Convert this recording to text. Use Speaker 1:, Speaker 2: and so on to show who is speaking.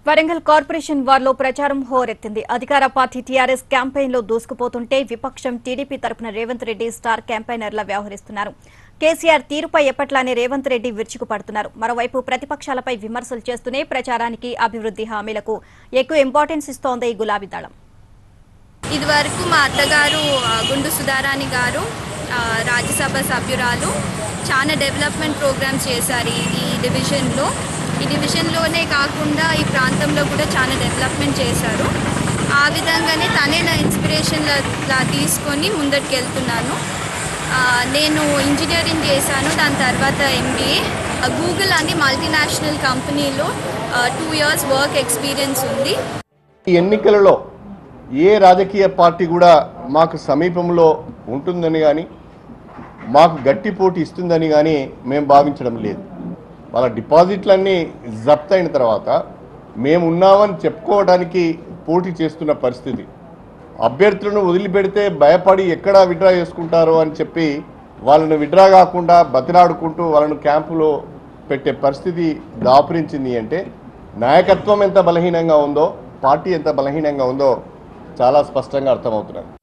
Speaker 1: Warangal corporation వార్లో ప్రచారం హోరెత్తింది అధికార party TRS campaign లో దూసుకుపోతుంటే విపక్షం టీడీపీ తరపున రేవంత్ రెడ్డి స్టార్ క్యాంపెయినర్లా వ్యవహరిస్తున్నారు కేసీఆర్ తీరుపై ఎప్పట్లానే రేవంత్ రెడ్డి విరుచుకుపడుతున్నారు మరోవైపు ప్రతిపక్షాలపై విమర్శలు చేస్తూనే ప్రచారానికి అభివృద్ధి హామీలకు ఎక్కువ ఇంపార్టెన్స్ ఇస్తోంది గులాబీ దళం
Speaker 2: ఇదివరకు మా అత్తగారు ఆ, గుండు సుధారాణి గారు ఆ, రాజ్యసభ సభ్యురాలు చాలా డెవలప్మెంట్ ప్రోగ్రామ్స్ చేశారు ఈ- ఈ డివిజన్లో ఈ డివిజన్లోనే కాకుండా ఈ ప్రాంతంలో కూడా చాలా డెవలప్మెంట్ చేశారు ఆ విధంగానే తనే నా ఇన్స్పిరేషన్ లా తీసుకొని ముందటికి వెళ్తున్నాను ఆ, నేను ఇంజనీరింగ్ చేశాను దాని తర్వాత ఎంబీఏ గూగుల్ అని మల్టీనేషనల్ కంపెనీలో టూ ఇయర్స్ వర్క్ ఎక్స్పీరియన్స్ ఉంది
Speaker 3: ఈ ఎన్నికలలో ఏ రాజకీయ పార్టీ కూడా మాకు సమీపంలో ఉంటుందని కానీ మాకు గట్టి పోటీ ఇస్తుందని కానీ మేము భావించడం లేదు వాళ్ళ డిపాజిట్లన్నీ జప్త్ అయిన తర్వాత మేము ఉన్నామని చెప్పుకోవడానికి పోటీ చేస్తున్న పరిస్థితి అభ్యర్థులను వదిలిపెడితే భయపడి ఎక్కడ విడ్రా చేసుకుంటారో అని చెప్పి వాళ్ళను విడ్రా కాకుండా బతిలాడుకుంటూ వాళ్ళను క్యాంపులో పెట్టే పరిస్థితి దాపురించింది అంటే నాయకత్వం ఎంత బలహీనంగా ఉందో పార్టీ ఎంత బలహీనంగా ఉందో చాలా స్పష్టంగా అర్థమవుతున్నది